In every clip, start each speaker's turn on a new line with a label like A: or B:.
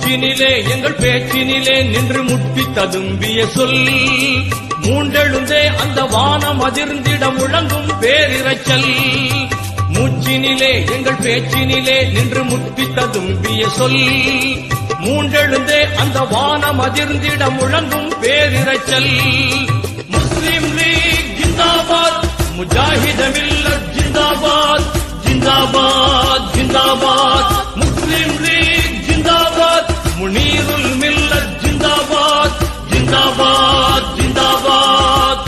A: மூச்சினிலே எங்கள் பேச்சினிலே நின்று முட்டி ததும்பிய சொல் மூண்டெழுந்தே அந்த வானம் அதிர்ந்திட முழங்கும் பேரிரைச்சல் மூச்சினிலே எங்கள் பேச்சினிலே நின்று முட்டி ததும்பிய சொல் மூண்டெழுந்தே அந்த வானம் அதிர்ந்திட முழங்கும் பேரிரைச்சல் முஸ்லிம் லீக் ஜிந்தாபாத் முஜாஹித மில்லத் ஜிந்தாபாத் ஜிந்தாபாத் ஜிந்தாபாத் முஸ்லிம் லீக் ஜிந்தாபாத் முனீருல் மில்லத் ஜிந்தாபாத் ஜிந்தாபாத் ஜிந்தாபாத்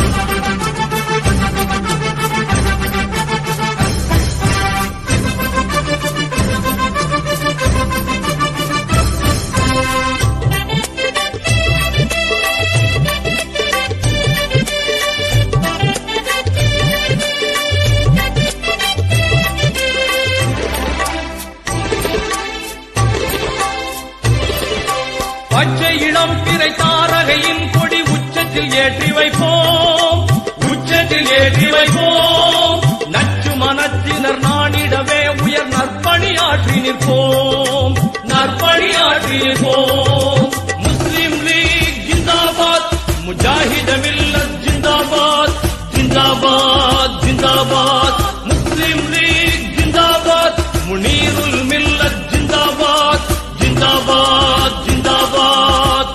A: பச்சை இளம் பிறை தாரகையின் கொடி உச்சத்தில் ஏற்றி வைப்போம் உச்சத்தில் ஏற்றி வைப்போம் நச்சு மனத்தினர் நானிடவே உயர் நற்பணியாற்றி நிற்போம் நற்பணியாற்றி நிற்போம் முஸ்லிம் லீக் ஜிந்தாபாத் முஜாஹித மில்லத் ஜிந்தாபாத் ஜிந்தாபாத் ஜிந்தாபாத் முஸ்லிம் லீக் ஜிந்தாபாத் முனீருல் மில்லத் ஜிந்தாபாத் ஜிந்தாபாத் ஜிந்தாபாத்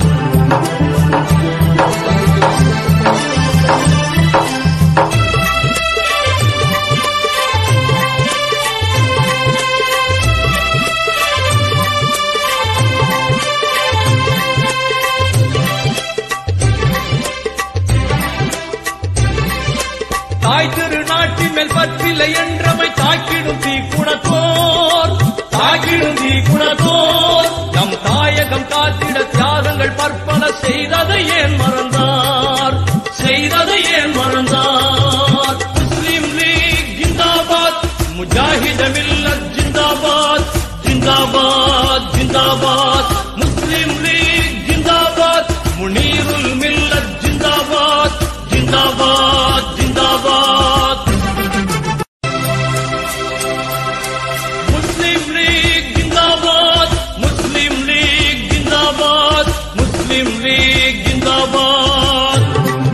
A: தாய் திருநாட்டின் மேல் பற்றில்லை என்றவை தாக்கிடும் தீக்குணத்தோர் தாக்கிடும் தீக்குணத்தோர் நம் தாயகம் காத்திட தியாகங்கள் பற்பல செய்ததை ஏன் மறந்தார் செய்ததை ஏன் மறந்தார் முஸ்லிம் லீக் ஜிந்தாபாத் முஜாஹித மில்லத் ஜிந்தாபாத் ஜிந்தாபாத் ஜிந்தாபாத் முஸ்லிம் லீக் ஜிந்தாபாத் முனீருல் மில்லத் ஜிந்தாபாத் ஜிந்தாபாத் ஜிந்தாபாத் முஸ்லிம் லீக் ஜிந்தாபாத் முஸ்லிம் லீக் ஜிந்தாபாத் முஸ்லிம் லீக் ஜிந்தாபாத்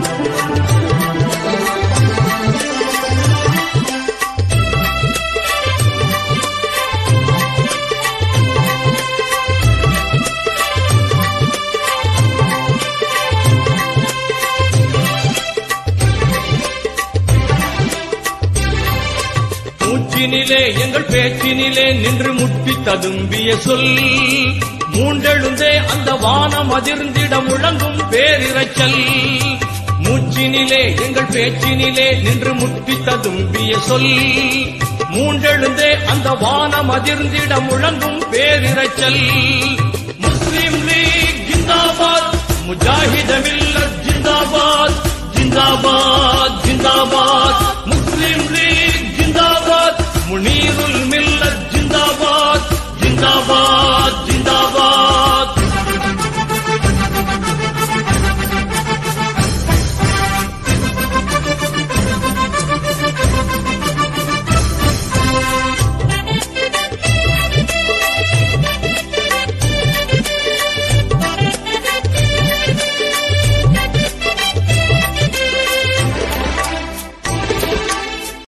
A: மூச்சினிலே எங்கள் பேச்சினிலே நின்று முட்டி ததும்பிய சொல் மூண்டெழுந்தே அந்த வானம் அதிர்ந்திட முழங்கும் பேரிரைச்சல் மூச்சினிலே எங்கள் பேச்சினிலே நின்று முட்டி ததும்பிய சொல் மூண்டெழுந்தே அந்த வானம் அதிர்ந்திட முழங்கும் பேரிரைச்சல் முஸ்லிம் லீக் ஜிந்தாபாத் முஜாஹித மில்லத் ஜிந்தாபாத் ஜிந்தாபாத் ஜிந்தாபாத் முஸ்லிம் லீக் ஜிந்தாபாத் முனீருல் மில்லத்